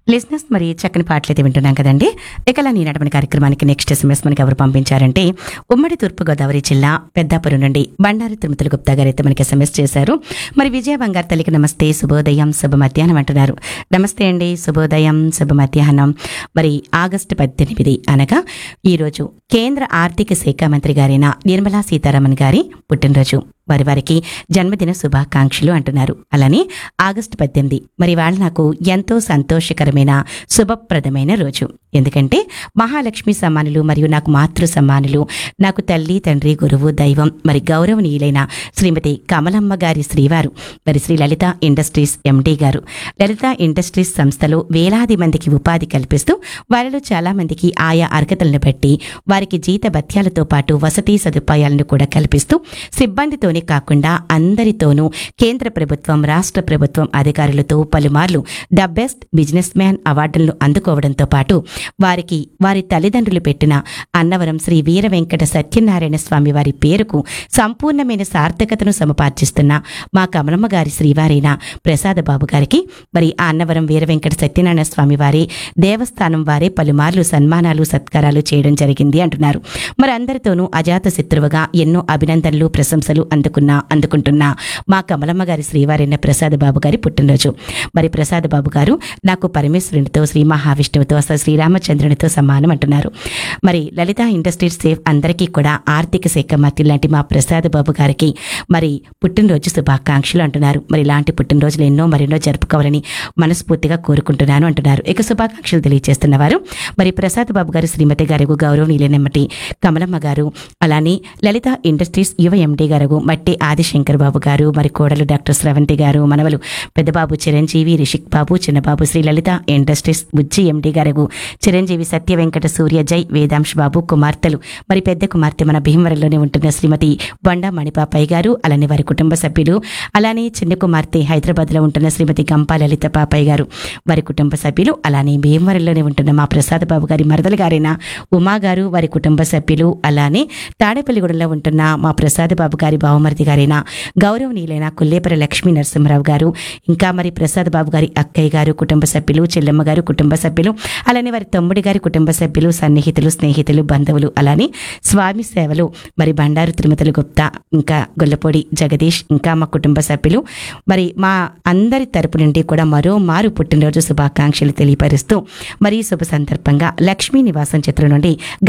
లిజినెస్ మరి చక్కని పాటలు అయితే వింటున్నాం కదండి ఇకలా ఈనాటి మన కార్యక్రమానికి నెక్స్ట్ ఎస్ఎంఎస్ మనకి ఎవరు పంపించారంటే ఉమ్మడి తూర్పుగోదావరి జిల్లా పెద్దాపురం నుండి బండారు తిరుమతుల గుప్తా గారు అయితే మనకి ఎస్ఎంఎస్ చేశారు మరి విజయ బంగారు తల్లికి నమస్తే శుభోదయం శుభ మధ్యాహ్నం అంటున్నారు నమస్తే అండి శుభోదయం శుభ మధ్యాహ్నం మరి ఆగస్టు పద్దెనిమిది అనగా ఈరోజు కేంద్ర ఆర్థిక శాఖ మంత్రి గారైన నిర్మలా సీతారామన్ గారి పుట్టినరోజు వారి వారికి జన్మదిన శుభాకాంక్షలు అంటున్నారు అలానే ఆగస్టు పద్దెనిమిది మరి వాళ్ళ నాకు ఎంతో సంతోషకరమైన శుభప్రదమైన రోజు ఎందుకంటే మహాలక్ష్మి సమ్మానులు మరియు నాకు మాతృ సమ్మానులు నాకు తల్లి తండ్రి గురువు దైవం మరి గౌరవనీయులైన శ్రీమతి కమలమ్మ గారి శ్రీవారు మరి శ్రీ లలిత ఇండస్ట్రీస్ ఎండి గారు లలిత ఇండస్ట్రీస్ సంస్థలో వేలాది మందికి ఉపాధి కల్పిస్తూ వారిలో చాలా మందికి ఆయా అర్హతలను బట్టి వారికి జీత భత్యాలతో పాటు వసతి సదుపాయాలను కూడా కల్పిస్తూ సిబ్బందితోనే కాకుండా అందరితోనూ కేంద్ర ప్రభుత్వం రాష్ట్ర ప్రభుత్వం అధికారులతో పలుమార్లు ద బెస్ట్ బిజినెస్ మ్యాన్ అవార్డులను అందుకోవడంతో పాటు వారికి వారి తల్లిదండ్రులు పెట్టిన అన్నవరం శ్రీ వీర వెంకట సత్యనారాయణ స్వామి వారి పేరుకు సంపూర్ణమైన సార్థకతను సమపార్చిస్తున్న మా కమలమ్మ గారి శ్రీవారైన ప్రసాద బాబు గారికి మరి ఆ అన్నవరం వీర వెంకట సత్యనారాయణ స్వామి వారి దేవస్థానం వారే పలుమార్లు సన్మానాలు సత్కారాలు చేయడం జరిగింది అంటున్నారు మరి అందరితోనూ అజాత శత్రువుగా ఎన్నో అభినందనలు ప్రశంసలు అందుకున్న అందుకుంటున్న మా కమలమ్మ గారి శ్రీవారైన ప్రసాద బాబు గారి పుట్టినరోజు మరి ప్రసాద బాబు గారు నాకు పరమేశ్వరునితో శ్రీ మహావిష్ణువుతో అసలు శ్రీరామచంద్రునితో సమానం అంటున్నారు మరి లలిత ఇండస్ట్రీస్ సేఫ్ అందరికీ కూడా ఆర్థిక శాఖ మంత్రి లాంటి మా ప్రసాద్ బాబు గారికి మరి పుట్టినరోజు శుభాకాంక్షలు అంటున్నారు మరి ఇలాంటి పుట్టినరోజులు ఎన్నో మరెన్నో జరుపుకోవాలని మనస్ఫూర్తిగా కోరుకుంటున్నాను అంటున్నారు ఇక శుభాకాంక్షలు తెలియజేస్తున్న వారు మరి ప్రసాద్ బాబు గారు శ్రీమతి గారు గౌరవనీయులైనమ్మటి కమలమ్మ గారు అలానే లలిత ఇండస్ట్రీస్ యువ ఎండి గారు మట్టి ఆదిశంకర్ బాబు గారు మరి కోడలు డాక్టర్ స్రవంతి గారు మనవలు పెద్దబాబు చిరంజీవి రిషిక్ బాబు చిన్నబాబు శ్రీ లలిత ఇండస్ట్రీస్ బుజ్జి ఎండి గారు చిరంజీవి సత్య వెంకట సూర్య జై వేదాంశ్ బాబు కుమార్తెలు మరి పెద్ద కుమార్తె మన భీమవరంలోనే ఉంటున్న శ్రీమతి బొండా మణిపాపయ్య గారు అలానే వారి కుటుంబ సభ్యులు అలానే చిన్న కుమార్తె హైదరాబాద్లో ఉంటున్న శ్రీమతి గంపా లలిత పాపయ్య గారు వారి కుటుంబ సభ్యులు అలానే భీమవరంలోనే ఉంటున్న మా ప్రసాద్ బాబు గారి మరదలు గారైన ఉమా గారు వారి కుటుంబ సభ్యులు అలానే తాడేపల్లిగూడెంలో ఉంటున్న మా ప్రసాద్ బాబు గారి బావమరిది గారైన గౌరవనీయులైన కుల్లేపర లక్ష్మీ నరసింహరావు గారు ఇంకా మరి ప్రసాద్ బాబు గారి అక్కయ్య గారు కుటుంబ సభ్యులు చెల్లెమ్మ గారు కుటుంబ సభ్యులు అలానే వారి తమ్ముడి గారి కుటుంబ సభ్యులు సన్నిహితులు స్నేహితులు బంధువులు అలానే స్వామి సేవలు మరి బండారు తిరుమతులు గుప్తా ఇంకా గొల్లపొడి జగదీష్ ఇంకా మా కుటుంబ సభ్యులు మరి మా అందరి తరపు నుండి కూడా మరో మారు పుట్టినరోజు శుభాకాంక్షలు తెలియపరుస్తూ మరి ఈ శుభ సందర్భంగా లక్ష్మీ నివాసం చిత్రం నుండి